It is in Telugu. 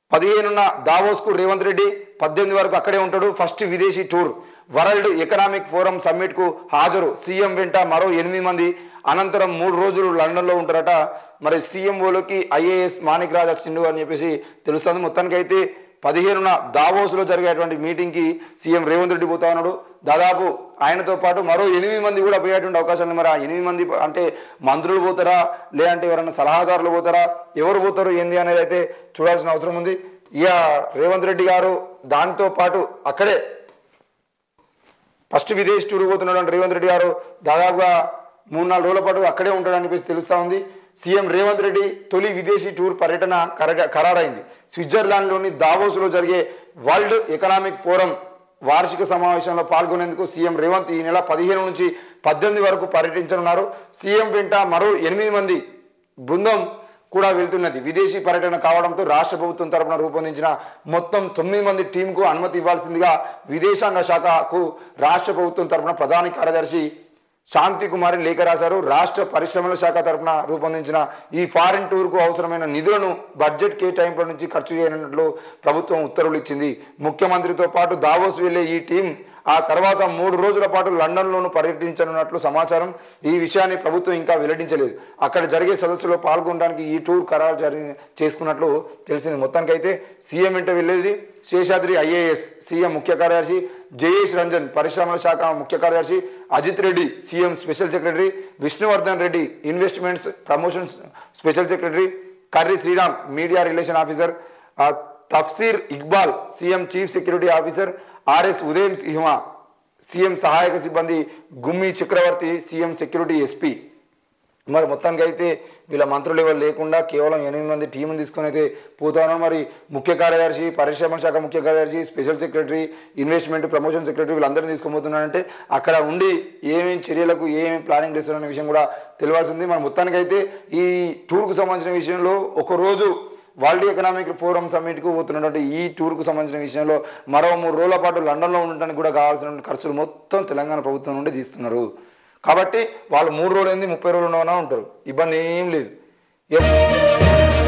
పదిహేనున దావోస్కు రేవంత్ రెడ్డి పద్దెనిమిది వరకు అక్కడే ఉంటాడు ఫస్ట్ విదేశీ టూర్ వరల్డ్ ఎకనామిక్ ఫోరం సమ్మిట్కు హాజరు సీఎం వెంట మరో ఎనిమిది మంది అనంతరం మూడు రోజులు లండన్లో ఉంటారట మరి సీఎంఓలోకి ఐఏఎస్ మాణిక్ రాజ్ వచ్చిండు అని చెప్పేసి తెలుస్తుంది మొత్తానికైతే పదిహేనున దావోస్లో జరిగేటువంటి మీటింగ్కి సీఎం రేవంత్ రెడ్డి పోతా ఉన్నాడు దాదాపు ఆయనతో పాటు మరో ఎనిమిది మంది కూడా పోయేటువంటి అవకాశాలు ఉన్నాయి. మరి ఆ ఎనిమిది మంది అంటే మంత్రులు పోతారా లేదంటే ఎవరైనా సలహాదారులు పోతారా ఎవరు పోతారు ఏంది అనేది అయితే చూడాల్సిన అవసరం ఉంది ఇక రేవంత్ రెడ్డి గారు దాంతో పాటు అక్కడే ఫస్ట్ విదేశ్ టూర్ పోతున్నాడు రేవంత్ రెడ్డి గారు దాదాపుగా మూడు నాలుగు రోజుల పాటు అక్కడే ఉంటాడని చెప్పేసి తెలుస్తా ఉంది సీఎం రేవంత్ రెడ్డి తొలి విదేశీ టూర్ పర్యటన కరగ- ఖరారైంది స్విట్జర్లాండ్లోని దావోస్లో జరిగే వరల్డ్ ఎకనామిక్ ఫోరం వార్షిక సమావేశంలో పాల్గొనేందుకు సీఎం రేవంత్ ఈ నెల పదిహేను నుంచి పద్దెనిమిది వరకు పర్యటించనున్నారు సీఎం వెంట మరో ఎనిమిది మంది బృందం కూడా వెళ్తున్నది విదేశీ పర్యటన కావడంతో రాష్ట్ర ప్రభుత్వం తరపున రూపొందించిన మొత్తం తొమ్మిది మంది టీంకు అనుమతి ఇవ్వాల్సిందిగా విదేశాంగ శాఖకు రాష్ట్ర ప్రభుత్వం తరపున ప్రధాన కార్యదర్శి శాంతి కుమారి లేఖ రాశారు రాష్ట్ర పరిశ్రమల శాఖ తరపున రూపొందించిన ఈ ఫారిన్ టూర్కు అవసరమైన నిధులను బడ్జెట్ కేటాయింపుల నుంచి ఖర్చు చేయనున్నట్లు ప్రభుత్వం ఉత్తర్వులు ఇచ్చింది ముఖ్యమంత్రితో పాటు దావోస్ వెళ్లే ఈ టీం ఆ తర్వాత మూడు రోజుల పాటు లండన్లోనూ పర్యటించనున్నట్లు సమాచారం ఈ విషయాన్ని ప్రభుత్వం ఇంకా వెల్లడించలేదు అక్కడ జరిగే సదస్సులో పాల్గొనడానికి ఈ టూర్ ఖరారు జరి చేసుకున్నట్లు తెలిసింది మొత్తానికైతే సీఎం వెంట వెళ్ళేది శేషాద్రి ఐఏఎస్ సీఎం ముఖ్య కార్యదర్శి జయేష్ రంజన్ పరిశ్రమల శాఖ ముఖ్య కార్యదర్శి Ajith Reddy CM special secretary Vishnuvardhan Reddy investments promotions special secretary Karri Sriram media relation officer ఆ, Tafseer Iqbal CM chief security officer RS Udayam Simha CM సహాయక సిబ్బంది Gummi Chakravarthi CM security SP మరి మొత్తానికి అయితే వీళ్ళ మంత్రులు ఎవరు లేకుండా కేవలం ఎనిమిది మంది టీంని తీసుకొని అయితే పోతా ఉన్నారు మరి ముఖ్య కార్యదర్శి పరిశ్రమ శాఖ ముఖ్య కార్యదర్శి special secretary investment promotion secretary వీళ్ళందరినీ తీసుకొని పోతున్నారంటే అక్కడ ఉండి ఏమేమి చర్యలకు ఏమేమి ప్లానింగ్ చేస్తున్నారనే విషయం కూడా తెలియాల్సింది మరి మొత్తానికైతే ఈ టూర్కు సంబంధించిన విషయంలో ఒక రోజు వరల్డ్ ఎకనామిక్ ఫోరం సమ్మిట్కు పోతున్నటువంటి ఈ టూర్కు సంబంధించిన విషయంలో మరో మూడు రోజుల పాటు లండన్లో ఉండడానికి కూడా కావాల్సిన ఖర్చులు మొత్తం తెలంగాణ ప్రభుత్వం నుండి తీస్తున్నారు కాబట్టి వాళ్ళు మూడు రోజులు ఏంది ముప్పై రోజులు ఉండవనా ఉంటారు ఇబ్బంది ఏం లేదు ఎప్-